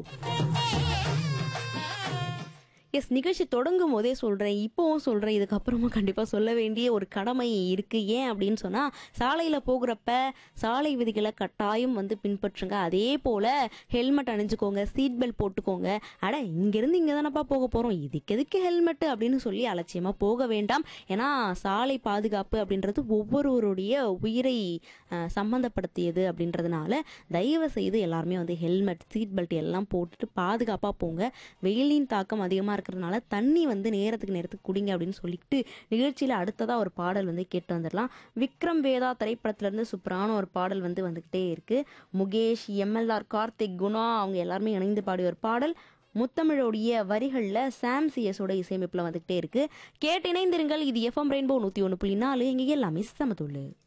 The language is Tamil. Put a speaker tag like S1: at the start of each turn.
S1: எஸ் நிகழ்ச்சி தொடங்கும் போதே சொல்கிறேன் இப்போவும் சொல்கிறேன் இதுக்கப்புறமா கண்டிப்பாக சொல்ல வேண்டிய ஒரு கடமை இருக்குது ஏன் அப்படின்னு சொன்னால் சாலையில் போகிறப்ப சாலை விதிகளை கட்டாயம் வந்து பின்பற்றுங்க அதே போல் ஹெல்மெட் அணிஞ்சுக்கோங்க சீட் பெல்ட் போட்டுக்கோங்க அட இங்கேருந்து இங்கே தானப்பா போக போகிறோம் இதுக்கு எதுக்கு ஹெல்மெட்டு அப்படின்னு சொல்லி அலட்சியமாக போக வேண்டாம் ஏன்னா சாலை பாதுகாப்பு அப்படின்றது ஒவ்வொருவருடைய உயிரை அஹ், சம்பந்தப்படுத்தியது அப்படின்றதுனால தயவு செய்து எல்லாருமே வந்து ஹெல்மெட் சீட் பெல்ட் எல்லாம் போட்டுட்டு பாதுகாப்பாக போங்க வெயிலின் தாக்கம் அதிகமாக இருக்கிறதுனால தண்ணி வந்து நேரத்துக்கு நேரத்துக்கு குடிங்க அப்படின்னு சொல்லிட்டு நிகழ்ச்சியில் அடுத்ததாக ஒரு பாடல் வந்து கேட்டு வந்துடலாம் விக்ரம் வேதா திரைப்படத்துலேருந்து சூப்பரான ஒரு பாடல் வந்து வந்துக்கிட்டே இருக்கு முகேஷ் எம்எல்ஆர் கார்த்திக் குணா அவங்க எல்லாருமே இணைந்து பாடிய ஒரு பாடல் முத்தமிழோடைய வரிகளில் சாம் சிஎஸோட இசையமைப்பில் வந்துக்கிட்டே இருக்கு கேட்டு இணைந்திருங்கள் இது எஃப்எம் ரெயின்போ நூற்றி ஒன்று புள்ளி நாலு இங்கே எல்லாமே சமத்துள்ளு